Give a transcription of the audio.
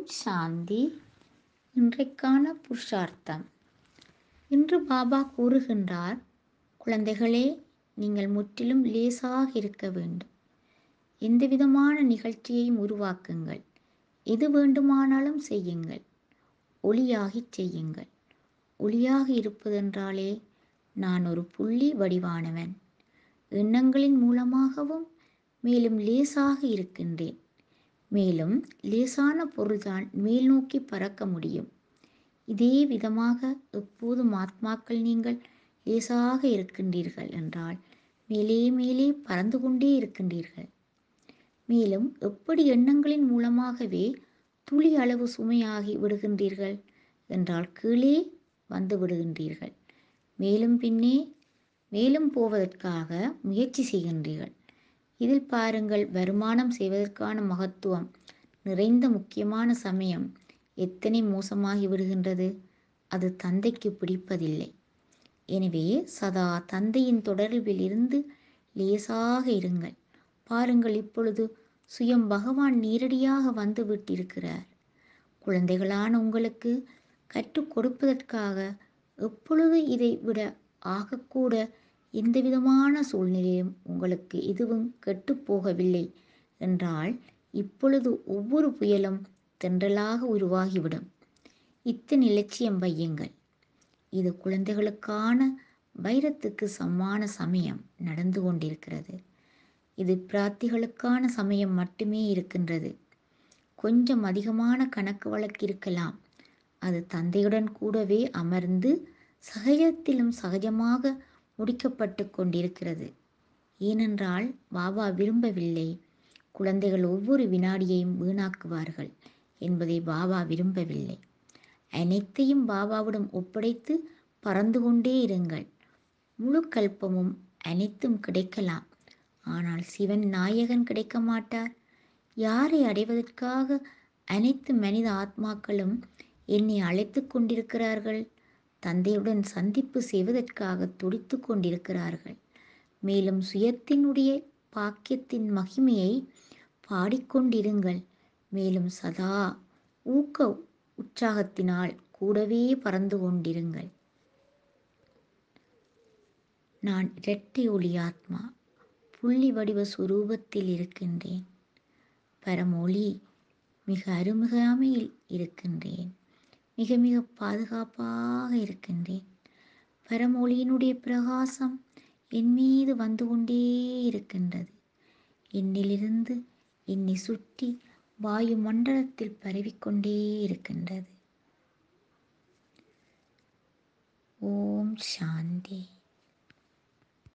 ஓம் சாந்தி இன்றைக்கான புருஷார்த்தம் இன்று பாபா கூறுகின்றார் குழந்தைகளே நீங்கள் முற்றிலும் லேசாக இருக்க வேண்டும் எந்தவிதமான நிகழ்ச்சியையும் உருவாக்குங்கள் எது வேண்டுமானாலும் செய்யுங்கள் ஒளியாகிச் செய்யுங்கள் ஒளியாக இருப்பதென்றாலே நான் ஒரு புள்ளி வடிவானவன் எண்ணங்களின் மூலமாகவும் மேலும் லேசாக இருக்கின்றேன் மேலும் லேசான பொருள்தான் மேல் நோக்கி பறக்க முடியும் இதே விதமாக எப்போதும் ஆத்மாக்கள் நீங்கள் லேசாக இருக்கின்றீர்கள் என்றால் மேலே மேலே பறந்து கொண்டே இருக்கின்றீர்கள் மேலும் எப்படி எண்ணங்களின் மூலமாகவே துளி அளவு சுமையாகி விடுகின்றீர்கள் என்றால் கீழே வந்து விடுகின்றீர்கள் மேலும் பின்னே மேலும் போவதற்காக முயற்சி செய்கின்றீர்கள் இதில் பாருங்கள் வருமானம் செய்வதற்கான மகத்துவம் நிறைந்த முக்கியமான சமயம் எத்தனை மோசமாகி விடுகின்றது அது தந்தைக்கு பிடிப்பதில்லை எனவே சதா தந்தையின் தொடர்பில் இருந்து லேசாக இருங்கள் பாருங்கள் இப்பொழுது சுயம் பகவான் நேரடியாக வந்து விட்டிருக்கிறார் குழந்தைகளான உங்களுக்கு கற்றுக் கொடுப்பதற்காக எப்பொழுது இதை விட ஆகக்கூட எந்தவிதமான சூழ்நிலையும் உங்களுக்கு எதுவும் கெட்டுப்போகவில்லை என்றால் இப்பொழுது ஒவ்வொரு புயலும் தென்றலாக உருவாகிவிடும் இத்தனை இலட்சியம் வையுங்கள் இது குழந்தைகளுக்கான வைரத்துக்கு சமான சமயம் நடந்து கொண்டிருக்கிறது இது பிரார்த்திகளுக்கான சமயம் மட்டுமே இருக்கின்றது கொஞ்சம் அதிகமான கணக்கு வழக்கு இருக்கலாம் அது தந்தையுடன் கூடவே அமர்ந்து சகஜத்திலும் சகஜமாக முடிக்கப்பட்டு கொண்டிருக்கிறது ஏனென்றால் பாபா விரும்பவில்லை குழந்தைகள் ஒவ்வொரு வினாடியையும் வீணாக்குவார்கள் என்பதை பாபா விரும்பவில்லை அனைத்தையும் பாபாவிடம் ஒப்படைத்து பறந்து கொண்டே இருங்கள் முழு கல்பமும் அனைத்தும் கிடைக்கலாம் ஆனால் சிவன் நாயகன் கிடைக்க மாட்டார் யாரை அடைவதற்காக அனைத்து மனித ஆத்மாக்களும் என்னை அழைத்து கொண்டிருக்கிறார்கள் தந்தையுடன் சந்திப்பு செய்வதற்காக துடித்து கொண்டிருக்கிறார்கள் மேலும் சுயத்தினுடைய பாக்கியத்தின் மகிமையை பாடிக்கொண்டிருங்கள் மேலும் சதா ஊக்க உற்சாகத்தினால் கூடவே பறந்து கொண்டிருங்கள் நான் இரட்டை ஒளி ஆத்மா புள்ளி வடிவ சுரூபத்தில் இருக்கின்றேன் பரமொழி மிக அருமிகாமையில் இருக்கின்றேன் மிக மிக பாதுகாப்பாக இருக்கின்றேன் பரமொழியினுடைய பிரகாசம் என் மீது வந்து கொண்டே இருக்கின்றது என்னிலிருந்து என்னை சுற்றி வாயு மண்டலத்தில் பரவிக்கொண்டே இருக்கின்றது ஓம் சாந்தி